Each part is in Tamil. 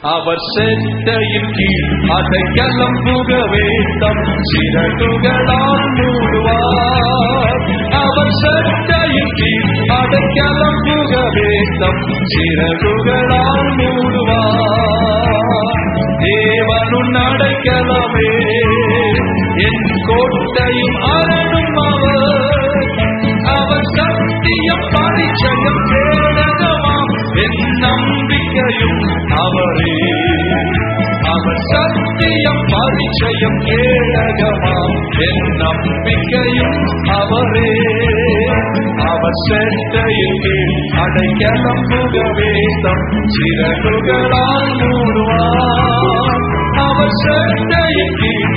அவர் செட்டையின் கீழ் அடைக்கலம் புகவே தம் சிறகுகளால் மூடுவார் அவர் செட்டையின் கீழ் அடைக்கலம் புகவே தம் சிறகுகளால் மூடுவார் தேவனுன் அடைக்கலமே என் கோட்டையும் அரணும் அவர் அவர் சத்தியம் பரிச்சயம் கேடகமாம் என் நம்பிக்கையும் அவரே அவர் சத்தியம் பரிச்சயம் கேடகமாம் என் நம்பிக்கையும் அவரே அவர் செட்டையில் கீழ் அடைக்கலம் புகவே தம் சிறகுகளால் மூடுவார் அவர் செட்டையில் கீழ்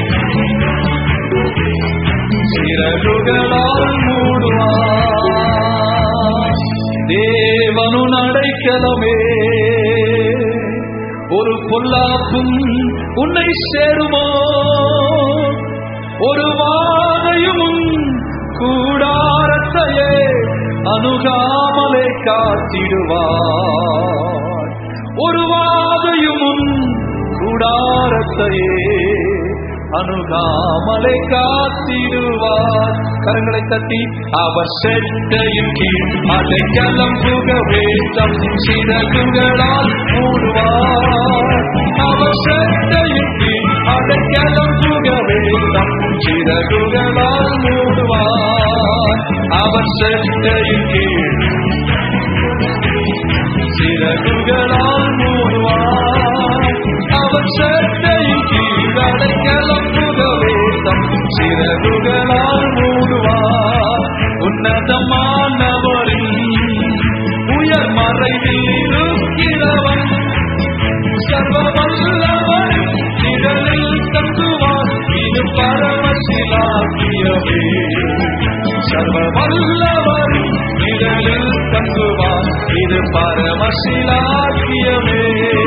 சிறகுகளால் மூடுவார் தேவனு அடைக்கலமே ஒரு பொல்லாப்பும் உன்னை சேருமோ ஒரு வாதையும் உன் கூடாரத்தையே அணுகாமலே காத்திடுவார் ஒரு வாதையும் உன் கூடாரத்தையே அணுகாமலை காத்திடுவார் கரங்களை தட்டி அவர் செட்டையின் கீழ் அடைக்கலம் புகவே தம் சிறகுகளால் மூடுவார் அவர் செட்டையின் கீழ் அடைக்கலம் புகவே தம் சிறகுகளால் மூடுவார் அவர் செட்டையின் கீழ் சிறகுகளால் மூடுவார் அவர் சட்டையின் கீழ் அடைக்கலம் புகவே தம் சிறகுகளால் மூடுவார் உன்னதமானவரின் உயர் மறைவில் இருக்கிறவன் சர்வ வல்லவன் நிழலில் தங்குவார் இது பரமசிலாக்கியவே சர்வ வல்லவன் நிழலில் தங்குவார் இது பரமசிலாக்கியமே